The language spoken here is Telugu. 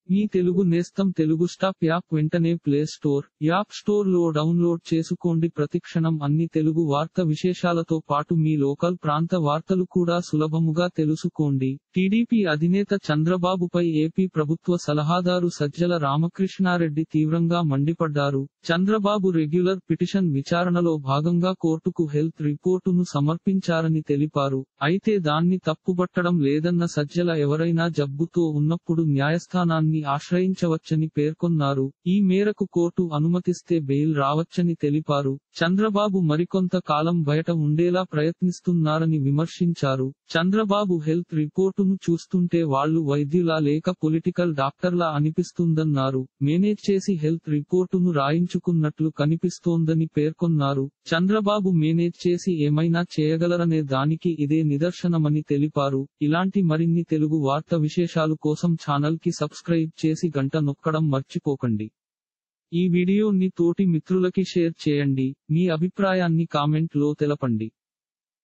మీ తెలుగు నేస్తం తెలుగు స్టాప్ యాప్ వెంటనే ప్లే స్టోర్ యాప్ స్టోర్ లో డౌన్లోడ్ చేసుకోండి ప్రతిక్షణం అన్ని తెలుగు వార్త విశేషాలతో పాటు మీ లోకల్ ప్రాంత వార్తలు కూడా సులభముగా తెలుసుకోండి టీడీపీ అధినేత చంద్రబాబుపై ఏపీ ప్రభుత్వ సలహాదారు సజ్జల రామకృష్ణారెడ్డి తీవ్రంగా మండిపడ్డారు చంద్రబాబు రెగ్యులర్ పిటిషన్ విచారణలో భాగంగా కోర్టుకు హెల్త్ రిపోర్టును సమర్పించారని తెలిపారు అయితే దాన్ని తప్పుబట్టడం లేదన్న సజ్జల ఎవరైనా జబ్బుతో ఉన్నప్పుడు న్యాయస్థానాన్ని ఆశ్రయించవచ్చని పేర్కొన్నారు ఈ మేరకు కోర్టు అనుమతిస్తే బెయిల్ రావచ్చని తెలిపారు చంద్రబాబు మరికొంత కాలం బయట ఉండేలా ప్రయత్నిస్తున్నారని విమర్శించారు చంద్రబాబు హెల్త్ రిపోర్టును చూస్తుంటే వాళ్ళు వైద్యులా లేక పొలిటికల్ డాక్టర్లా అనిపిస్తుందన్నారు మేనేజ్ చేసి హెల్త్ రిపోర్టును రాయించుకున్నట్లు కనిపిస్తోందని పేర్కొన్నారు చంద్రబాబు మేనేజ్ చేసి ఏమైనా చేయగలరనే దానికి ఇదే నిదర్శనమని తెలిపారు ఇలాంటి మరిన్ని తెలుగు వార్త విశేషాలు కోసం ఛానల్ కి సబ్స్క్రైబ్ చేసి గంట నొక్కడం మర్చిపోకండి ఈ వీడియోని తోటి మిత్రులకి షేర్ చేయండి మీ అభిప్రాయాన్ని కామెంట్ లో తెలపండి